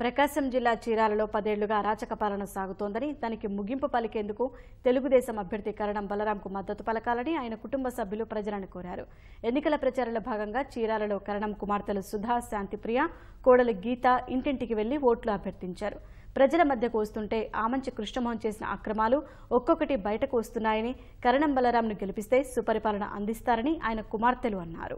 ప్రకాశం జిల్లా చీరాలలో పదేళ్లుగా అరాచక పాలన సాగుతోందని దానికి ముగింపు పలికేందుకు తెలుగుదేశం అభ్యర్థి కరణం బలరాంకు మద్దతు పలకాలని ఆయన కుటుంబ సభ్యులు ప్రజలను కోరారు ఎన్నికల ప్రచారంలో భాగంగా చీరాలలో కరణం కుమార్తెలు సుధా శాంతిప్రియ కోడలు గీత ఇంటింటికి వెళ్లి ఓట్లు అభ్యర్థించారు ప్రజల మధ్యకు వస్తుంటే ఆమంచి కృష్ణమోహన్ చేసిన అక్రమాలు ఒక్కొక్కటి బయటకు వస్తున్నాయని కరణం బలరాంను గెలిపిస్తే సుపరిపాలన అందిస్తారని ఆయన కుమార్తెలు అన్నారు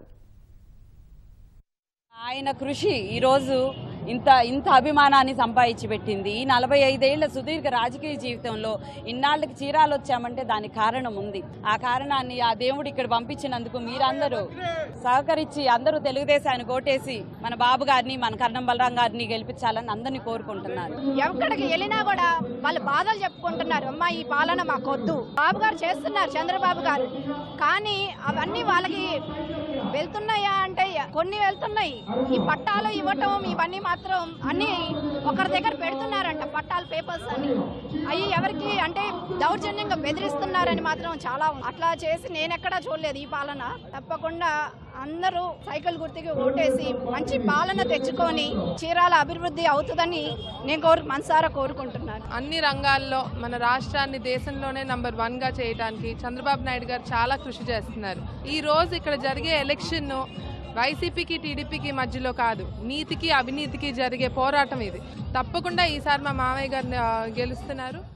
ఆయన కృషి ఈరోజు ఇంత ఇంత అభిమానాన్ని సంపాదించి పెట్టింది ఈ నలభై ఐదేళ్ల సుదీర్ఘ రాజకీయ జీవితంలో ఇన్నాళ్ళకి చీరాలు వచ్చామంటే దానికి కారణం ఉంది ఆ కారణాన్ని ఆ దేవుడు ఇక్కడ పంపించినందుకు మీరందరూ సహకరించి అందరూ తెలుగుదేశాన్ని కోటేసి మన బాబు గారిని మన కర్ణం బలరాం గారిని గెలిపించాలని అందరినీ కోరుకుంటున్నారు ఎక్కడికి వెళ్ళినా కూడా వాళ్ళ బాధలు చెప్పుకుంటున్నారు అమ్మా ఈ పాలన మాకొద్దు బాబు గారు చేస్తున్నారు చంద్రబాబు గారు కానీ అవన్నీ వాళ్ళకి వెళ్తున్నాయా అంటే కొన్ని వెళ్తున్నాయి ఈ పట్టాలు ఇవ్వటం ఇవన్నీ మాత్రం అన్ని ఒకరి దగ్గర పెడుతున్నారంట పట్టాలు పేపర్స్ అని అవి ఎవరికి అంటే దౌర్జన్యంగా బెదిరిస్తున్నారని మాత్రం చాలా ఉంది. అట్లా చేసి నేనెక్కడా చూడలేదు ఈ పాలన తప్పకుండా అందరూ సైకిల్ గుర్తుకి ఓటేసి మంచి పాలన తెచ్చుకొని చీరాల అభివృద్ధి అవుతుందని నేను కోరు మనసారా కోరుకుంటున్నాను అన్ని రంగాల్లో మన రాష్ట్రాన్ని దేశంలోనే నంబర్ వన్ గా చేయడానికి చంద్రబాబు నాయుడు గారు చాలా కృషి చేస్తున్నారు ఈ రోజు ఇక్కడ జరిగే ఎలక్షన్ వైసీపీకి టీడీపీకి మధ్యలో కాదు నీతికి అవినీతికి జరిగే పోరాటం ఇది తప్పకుండా ఈసారి మా మామయ్య గారిని ఆ, గెలుస్తున్నారు